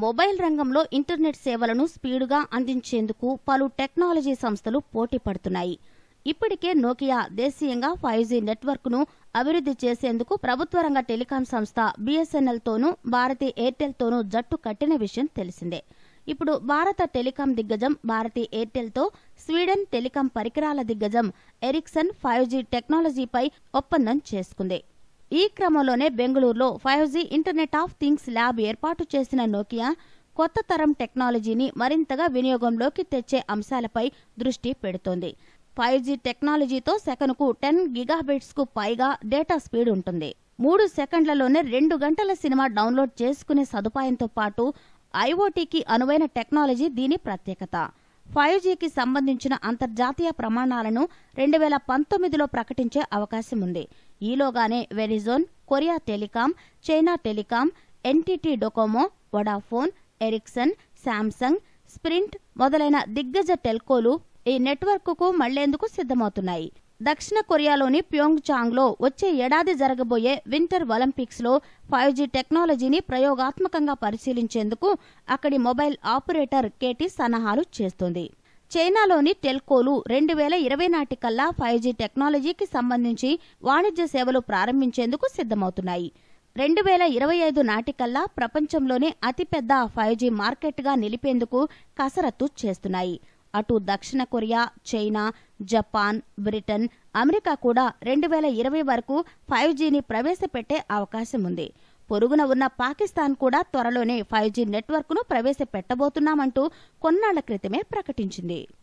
mobile రంగంలో internet సేవలను స్పీడుగా అందించేందుకు పలు టెక్నాలజీ సంస్థలు పోటీ పడుతున్నాయి ఇప్పటికే నోకియా దేశీయంగా ఫైవ్ జీ నెట్వర్క్ను అభివృద్ధి చేసేందుకు ప్రభుత్వ రంగ టెలికాం సంస్థ బీఎస్ఎన్ఎల్ తోనూ భారతీ ఎయిర్టెల్ తోనూ జట్టు కట్టిన విషయం తెలిసిందే ఇప్పుడు భారత టెలికాం దిగ్గజం భారతీ ఎయిర్టెల్తో స్వీడన్ టెలికాం పరికరాల దిగ్గజం ఎరిక్సన్ ఫైవ్ జీ టెక్నాలజీపై ఒప్పందం చేసుకుంది ఈ క్రమంలోనే బెంగళూరులో five G internet of things lab ఏర్పాటు చేసిన నోకియా కొత్త తరం టెక్నాలజీని మరింతగా వినియోగంలోకి తెచ్చే అంశాలపై దృష్టి పెడుతోంది ఫైవ్ జీ టెక్నాలజీతో సెకనుకు టెన్ గిగాబిట్స్ కు పైగా డేటా స్పీడ్ ఉంటుంది మూడు సెకండ్లలోనే రెండు గంటల సినిమా డౌన్లోడ్ చేసుకునే సదుపాయంతో పాటు ఐఓటీకి అనువైన టెక్నాలజీ దీని ప్రత్యేకత ఫైవ్ జీకి సంబంధించిన అంతర్జాతీయ ప్రమాణాలను రెండు వేల పంతొమ్మిదిలో ప్రకటించే అవకాశం ఉంది ఈలోగానే Verizon Korea Telecom China Telecom NTT Docomo Vodafone Ericsson Samsung Sprint మొదలైన దిగ్గజ టెల్కోలు ఈ నెట్వర్క్కు మళ్లేందుకు సిద్ధమవుతున్నాయి దక్షిణ కొరియాలోని ప్యోంగ్ చాంగ్లో వచ్చే ఏడాది జరగబోయే వింటర్ ఒలింపిక్స్ లో ఫైవ్ జీ టెక్నాలజీని ప్రయోగాత్మకంగా పరిశీలించేందుకు అక్కడి మొబైల్ ఆపరేటర్ కేటీ సన్నాహాలు చేస్తోంది చైనాలోని టెల్కోలు రెండు వేల ఇరవై నాటికల్లా ఫైవ్ జీ టెక్నాలజీకి సంబంధించి వాణిజ్య సేవలు ప్రారంభించేందుకు సిద్ధమవుతున్నాయి రెండు వేల ఇరవై ఐదు నాటికల్లా ప్రపంచంలోనే అతిపెద్ద ఫైవ్ జీ మార్కెట్గా నిలిపేందుకు కసరత్తు చేస్తున్నాయి అటు దక్షిణ Korea China Japan Britain America కూడా రెండు వేల ఇరవై వరకు ఫైవ్ జీని ప్రవేశపెట్టే అవకాశం ఉంది పొరుగున ఉన్న పాకిస్తాన్ కూడా త్వరలోనే ఫైవ్ జీ నెట్వర్క్ను ప్రవేశపెట్టబోతున్నామంటూ కొన్నాళ్ల క్రితమే ప్రకటించింది